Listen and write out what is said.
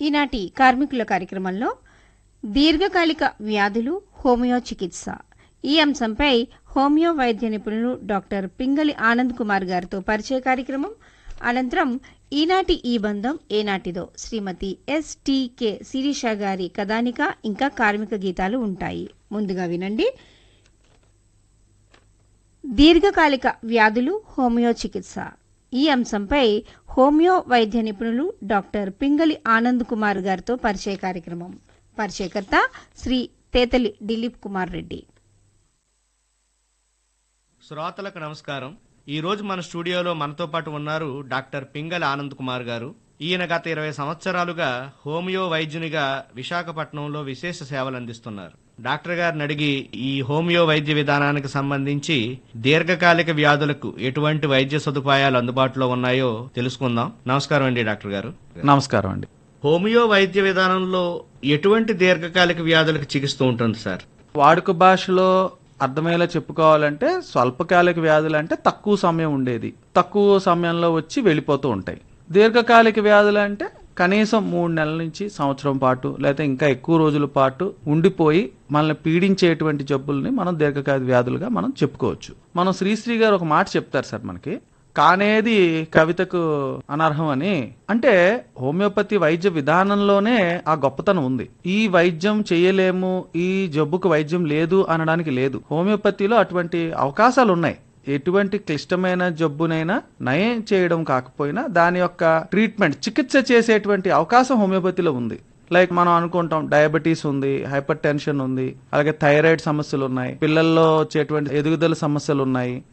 ఈనాటి కార్మికుల కార్యక్రమంలో దీర్ఘకాలిక వ్యాధులు హోమియో చికిత్స ఈ అంశంపై హోమియో వైద్య నిపుణులు డాక్టర్ పింగళి ఆనంద్ కుమార్ గారితో పరిచయ కార్యక్రమం అనంతరం ఈనాటి ఈ బంధం ఏనాటిదో శ్రీమతి ఎస్టీకే శిరీష గారి కథానిక ఇంకా కార్మిక గీతాలు ఉంటాయి ముందుగా వినండి దీర్ఘకాలిక వ్యాధులు హోమియో చికిత్స ఈ అంశంపై హోమియో వైద్య నిపుణులు డాక్టర్ పింగళి ఆనంద్ కుమార్ గారితో పరిచయ కార్యక్రమం పరిచయకర్త శ్రీ తేతలి దిలీప్ కుమార్ రెడ్డి శ్రోతలకు నమస్కారం ఈ రోజు మన స్టూడియోలో మనతో పాటు ఉన్నారు డాక్టర్ పింగళ ఆనంద్ కుమార్ గారు ఈయన గత ఇరవై సంవత్సరాలుగా హోమియో వైద్యునిగా విశాఖపట్నంలో విశేష సేవలు అందిస్తున్నారు డాక్టర్ గారిని అడిగి ఈ హోమియో వైద్య విధానానికి సంబంధించి దీర్ఘకాలిక వ్యాధులకు ఎటువంటి వైద్య సదుపాయాలు అందుబాటులో ఉన్నాయో తెలుసుకుందాం నమస్కారం అండి డాక్టర్ గారు నమస్కారం అండి హోమియో వైద్య విధానంలో ఎటువంటి దీర్ఘకాలిక వ్యాధులకు చికిత్స ఉంటుంది సార్ వాడుక భాషలో అర్థమయ్యేలా చెప్పుకోవాలంటే స్వల్పకాలిక వ్యాధులు అంటే తక్కువ సమయం ఉండేది తక్కువ సమయంలో వచ్చి వెళ్ళిపోతూ ఉంటాయి దీర్ఘకాలిక వ్యాధులు అంటే కనీసం మూడు నెలల నుంచి సంవత్సరం పాటు లేకపోతే ఇంకా ఎక్కువ రోజుల పాటు ఉండిపోయి మనల్ని పీడించేటువంటి జబ్బుల్ని మనం దీర్ఘకాలిక వ్యాధులుగా మనం చెప్పుకోవచ్చు మనం శ్రీశ్రీ గారు ఒక మాట చెప్తారు సార్ మనకి కానేది కవితకు అనర్హం అని అంటే హోమియోపతి వైద్య విధానంలోనే ఆ గొప్పతనం ఉంది ఈ వైద్యం చేయలేము ఈ జబ్బుకు వైద్యం లేదు అనడానికి లేదు హోమియోపతిలో అటువంటి అవకాశాలు ఉన్నాయి ఎటువంటి క్లిష్టమైన జబ్బునైనా నయం చేయడం కాకపోయినా దాని యొక్క ట్రీట్మెంట్ చికిత్స చేసేటువంటి అవకాశం హోమియోపతిలో ఉంది లైక్ మనం అనుకుంటాం డయాబెటీస్ ఉంది హైపర్ టెన్షన్ ఉంది అలాగే థైరాయిడ్ సమస్యలు ఉన్నాయి పిల్లల్లో వచ్చేటువంటి ఎదుగుదల సమస్యలు ఉన్నాయి